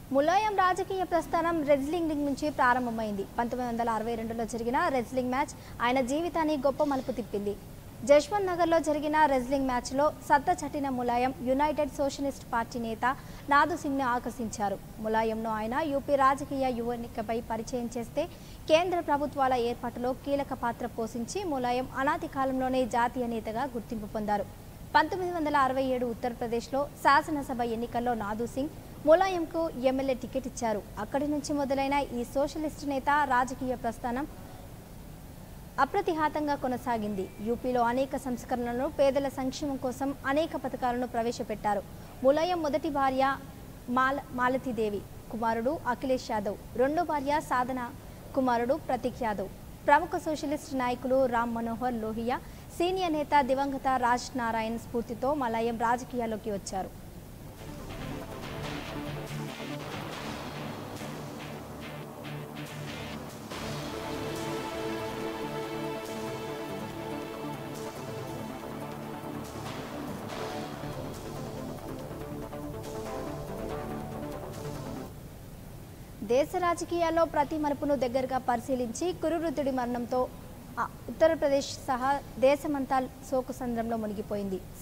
ములాయం రాజకీయ ప్రస్థానం wrestling ring నుంచి ప్రారంభమైంది పంతొమ్మిది వందల అరవై రెండులో జరిగిన రెజ్లింగ్ మ్యాచ్ ఆయన జీవితాన్ని గొప్ప మలుపు తిప్పింది జశ్వంత్ నగర్లో జరిగిన రెజ్లింగ్ మ్యాచ్లో సత్తా చట్టిన ములాయం యునైటెడ్ సోషలిస్ట్ పార్టీ నేత నాదు సింగ్ను ఆకర్షించారు ములాయంను ఆయన యూపీ రాజకీయ యువనికపై పరిచయం చేస్తే కేంద్ర ప్రభుత్వాల ఏర్పాటులో కీలక పాత్ర పోషించి ములాయం అనాది కాలంలోనే జాతీయ నేతగా గుర్తింపు పొందారు పంతొమ్మిది వందల అరవై ఏడు ఉత్తరప్రదేశ్లో శాసనసభ ఎన్నికల్లో నాదు సింగ్ ములాయంకు ఎమ్మెల్యే టికెట్ ఇచ్చారు అక్కడి నుంచి మొదలైన ఈ సోషలిస్ట్ నేత రాజకీయ ప్రస్థానం అప్రతిహాతంగా కొనసాగింది యూపీలో అనేక సంస్కరణలను పేదల సంక్షేమం కోసం అనేక పథకాలను ప్రవేశపెట్టారు ములాయం మొదటి భార్య మాల మాలతీదేవి కుమారుడు అఖిలేష్ యాదవ్ రెండో భార్య సాధన కుమారుడు ప్రతీక్ యాదవ్ ప్రముఖ సోషలిస్ట్ నాయకులు రామ్ మనోహర్ లోహియా సీనియర్ నేత దివంగత రాజ్ నారాయణ్ స్ఫూర్తితో మలాయం రాజకీయాల్లోకి వచ్చారు దేశ రాజకీయాల్లో ప్రతి మలుపును దగ్గరగా పరిశీలించి కురువృద్ధుడి మరణంతో ఆ, ఉత్తరప్రదేశ్ సహా దేశమంతా శోకసంద్రంలో మునిగిపోయింది